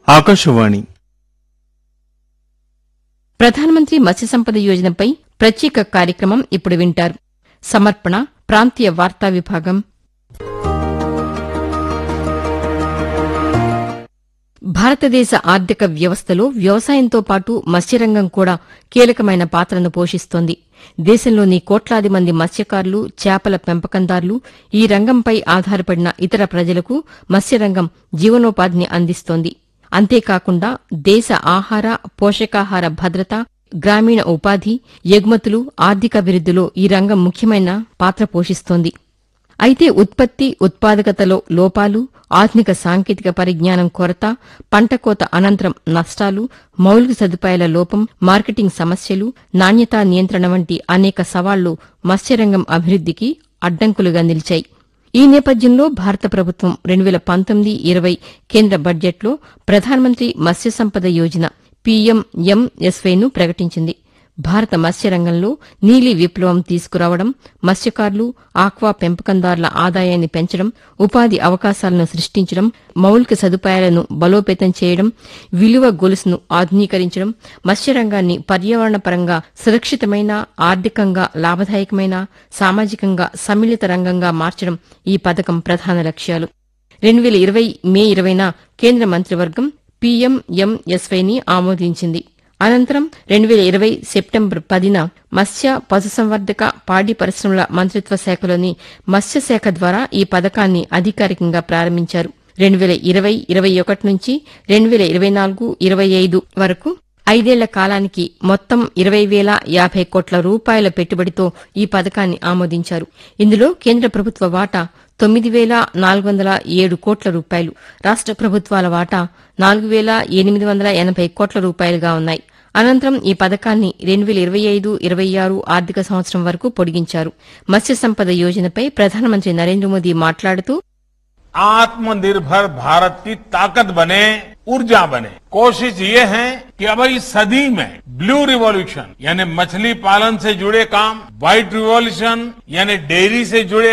ఆకాశవాణి ప్రధానమంత్రి మత్స్య సంపద యోజనపై ప్రత్యేక కార్యక్రమం ఇప్పుడు వింటారు సమర్పణ ప్రాంతీయ వార్తా విభాగం భారతదేశ ఆర్థిక వ్యవస్థలో వ్యవసాయంతో పాటు మత్స్యరంగం కూడా కీలకమైన పాత్రను పోషిస్తోంది దేశంలోని కోట్లాది మంది మత్స్యకారులు చేపల పెంపకందారులు ఈ రంగంపై ఆధారపడిన ఇతర ప్రజలకు మత్స్యరంగం జీవనోపాధిని అందిస్తోంది అంతేకాకుండా దేశ ఆహార పోషకాహార భద్రత గ్రామీణ ఉపాధి ఎగుమతులు ఆర్థికాభివృద్దిలో ఈ రంగం ముఖ్యమైన పాత్ర పోషిస్తోంది అయితే ఉత్పత్తి ఉత్పాదకతలో లోపాలు ఆధునిక సాంకేతిక పరిజ్ఞానం కొరత పంట కోత అనంతరం నష్టాలు మౌలిక సదుపాయాల లోపం మార్కెటింగ్ సమస్యలు నాణ్యతా నియంత్రణ వంటి అనేక సవాళ్లు మత్స్యరంగం అభివృద్దికి అడ్డంకులుగా నిలిచాయి ఈ నేపథ్యంలో భారత ప్రభుత్వం రెండు వేల పంతొమ్మిది ఇరవై కేంద్ర బడ్జెట్లో ప్రధానమంత్రి మత్స్య సంపద యోజన పీఎంఎంఎస్వైను ప్రకటించింది భారత మత్స్యరంగంలో నీలి విప్లవం తీసుకురావడం మత్స్యకారులు ఆక్వా పెంపకందారుల ఆదాయాన్ని పెంచడం ఉపాధి అవకాశాలను సృష్టించడం మౌలిక సదుపాయాలను బలోపేతం చేయడం విలువ గొలుసును ఆధునీకరించడం మత్స్యరంగాన్ని పర్యావరణపరంగా సురక్షితమైన ఆర్థికంగా లాభదాయకమైన సామాజికంగా సమ్మిళిత రంగంగా మార్చడం ఈ పథకం ప్రధాన లక్ష్యాలు రెండు వేల ఇరవై మే ఇరవైన కేంద్ర మంత్రివర్గం పీఎంఎంఎస్వైని ఆమోదించింది అనంతరం రెండు వేల ఇరవై సెప్టెంబర్ పదిన మత్స్య పశుసంవర్ధక పాడి పరిశ్రమల మంత్రిత్వ శాఖలోని మత్స్యశాఖ ద్వారా ఈ పథకాన్ని అధికారికంగా ప్రారంభించారు రెండు వేల ఇరవై ఇరవై ఒకటి నుంచి రెండు వేల ఇరవై నాలుగు ఇరవై ఐదు వరకు ఐదేళ్ల కాలానికి మొత్తం ఇరవై వేల యాభై కోట్ల రూపాయల పెట్టుబడితో ఈ పథకాన్ని ఆమోదించారు ఇందులో కేంద్ర ప్రభుత్వ వాటా తొమ్మిది వేల నాలుగు వందల ఏడు కోట్ల రూపాయలు రాష్ట ప్రభుత్వాల వాటా నాలుగు వేల ఎనిమిది వందల ఎనభై కోట్ల రూపాయలుగా ఉన్నాయి అనంతరం ఈ పథకాన్ని రెండు వేల ఇరవై ఐదు ఇరవై ఆరు ఆర్థిక సంవత్సరం వరకు పొడిగించారు మత్స్య సంపద యోజనపై ప్రధానమంత్రి నరేంద్ర మోదీ మాట్లాడుతూ आत्मनिर्भर भारत की ताकत बने ऊर्जा बने कोशिश ये है कि अब इस सदी में ब्लू रिवॉल्यूशन यानी मछली पालन से जुड़े काम व्हाइट रिवॉल्यूशन यानी डेयरी से जुड़े